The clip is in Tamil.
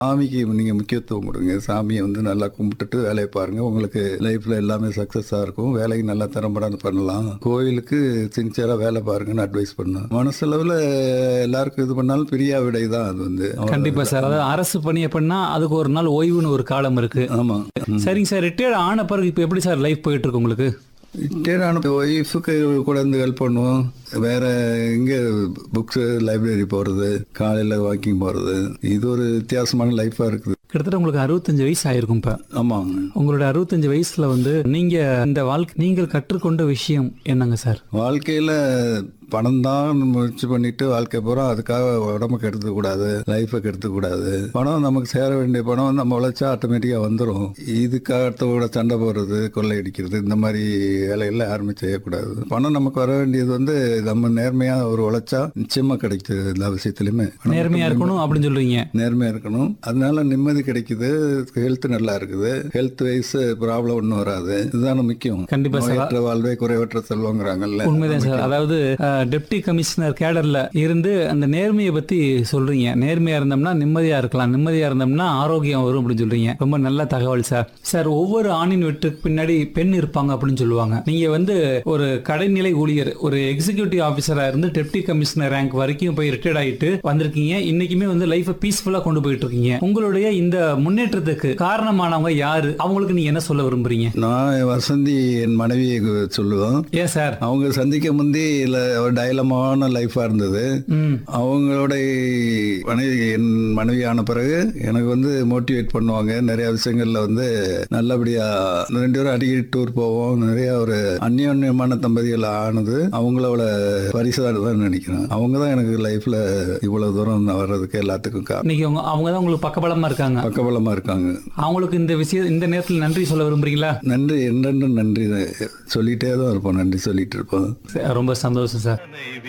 சாமிக்கு நீங்க முக்கியத்துவம் கொடுங்க சாமியை வந்து நல்லா கும்பிட்டுட்டு வேலையை பாருங்க உங்களுக்கு லைஃப்ல எல்லாமே சக்சஸா இருக்கும் வேலைக்கு நல்லா திறம்பட பண்ணலாம் கோயிலுக்கு சின்சியரா வேலை பாருங்கன்னு அட்வைஸ் பண்ணேன் மனசளவுல எல்லாருக்கும் இது பண்ணாலும் பிரியா விடை தான் அது வந்து கண்டிப்பா சார் அதாவது அரசு பணி எப்படின்னா அதுக்கு ஒரு நாள் ஓய்வுன்னு ஒரு காலம் இருக்கு ஆமா சரிங்க சார் ரிட்டையர்ட் ஆன பிறகு இப்போ எப்படி சார் லைஃப் போயிட்டு இருக்கு உங்களுக்கு ரிட்டையர்ட் ஆன ஒய்ஃபுக்கு கூட இருந்து ஹெல்ப் பண்ணுவோம் வேற இங்கே புக்ஸ் லைப்ரரி போகிறது காலையில் வாக்கிங் போகிறது இது ஒரு வித்தியாசமான லைஃபாக இருக்குது கிட்டத்தட்ட உங்களுக்கு அறுபத்தஞ்சு வயசு ஆயிருக்கும் இப்ப ஆமாங்க உங்களோட அறுபத்தஞ்சு வயசுல வந்து நீங்க இந்த வாழ்க்கை நீங்கள் கற்றுக்கொண்ட விஷயம் என்னங்க சார் வாழ்க்கையில் பணம் தான் முயற்சி பண்ணிட்டு வாழ்க்கை பூரா அதுக்காக உடம்பு கெடுத்துக்க கூடாது லைஃபை கெடுத்துக்க கூடாது பணம் நமக்கு சேர வேண்டிய பணம் நம்ம உழைச்சா ஆட்டோமேட்டிக்காக வந்துடும் இதுக்காக அடுத்தவங்களோட சண்டை போடுறது கொள்ளையடிக்கிறது இந்த மாதிரி வேலையெல்லாம் யாருமே செய்யக்கூடாது பணம் நமக்கு வர வேண்டியது வந்து நம்ம நேர்மையாக ஒரு உழைச்சா நிச்சயமாக கிடைக்குது எல்லா விஷயத்துலையுமே பணம் நேர்மையா இருக்கணும் அப்படின்னு சொல்றீங்க நேர்மையா இருக்கணும் அதனால நிம்மதி கிடைக்குது ஹெல்த் நல்லா இருக்குது ஹெல்த் வைஸ் ப்ராப்ளம் ஒன்றும் வராது இதுதானே முக்கியம் கண்டிப்பா சார். நோயற்ற வாழ்வே குறைவற்ற செல்வங்கிறாங்கல்ல உண்மைதான் சார் அதாவது டெப்டி கமிஷனர் கேடர்ல இருந்து அந்த நேர்மையை பத்தி சொல்றீங்க நேர்மையா இருந்தோம்னா நிம்மதியா இருக்கலாம் நிம்மதியா இருந்தோம்னா ஆரோக்கியம் வரும் அப்படின்னு சொல்றீங்க ரொம்ப நல்ல தகவல் சார் சார் ஒவ்வொரு ஆணின் வீட்டுக்கு பின்னாடி பெண் இருப்பாங்க அப்படின்னு சொல்லுவாங்க நீங்க வந்து ஒரு கடைநிலை ஊழியர் ஒரு எக்ஸிகியூட்டிவ் ஆபீசரா இருந்து டெப்டி கமிஷனர் ரேங்க் வரைக்கும் போய் ரிட்டையர்ட் ஆயிட்டு வந்திருக்கீங்க இன்னைக்குமே வந்து லைஃபை பீஸ்ஃபுல்லா கொண்டு போயிட்டு இருக்கீங்க உங்களுடைய இந்த முன்னேற்றத்துக்கு காரணமானவங்க யாரு அவங்களுக்கு நீங்க என்ன சொல்ல விரும்புறீங்க நான் என் வசந்தி என் மனைவியை சொல்லுவேன் ஏன் சார் அவங்க சந்திக்க முந்தி இல்ல ஒரு டைலமான லைஃபா இருந்தது ம் அவங்களோட மனைவி என் மனைவி ஆன பிறகு எனக்கு வந்து மோட்டிவேட் பண்ணுவாங்க நிறைய விஷயங்கள்ல வந்து நல்லபடியா ரெண்டு பேரும் அடிக்கடி டூர் போவோம் நிறைய ஒரு அந்யோன்யமான தம்பதிகள் ஆனது அவங்களோட பரிசாக தான் நினைக்கிறேன் அவங்க தான் எனக்கு லைஃப்ல இவ்வளவு தூரம் நான் வர்றதுக்கு எல்லாத்துக்கும் காரணம் இன்னைக்கு அவங்க அவங்க தான் உங்களுக்கு பக்கபலமா இருக்காங்க பக்கபலமா இருக்காங்க அவங்களுக்கு இந்த விஷயம் இந்த நேரத்தில் நன்றி சொல்ல விரும்புறீங்களா நன்றி என்னென்னு நன்றி சொல்லிட்டே தான் இருப்போம் நன்றி சொல்லிட்டு இருப்போம் ரொம்ப சந்தோஷம் சார்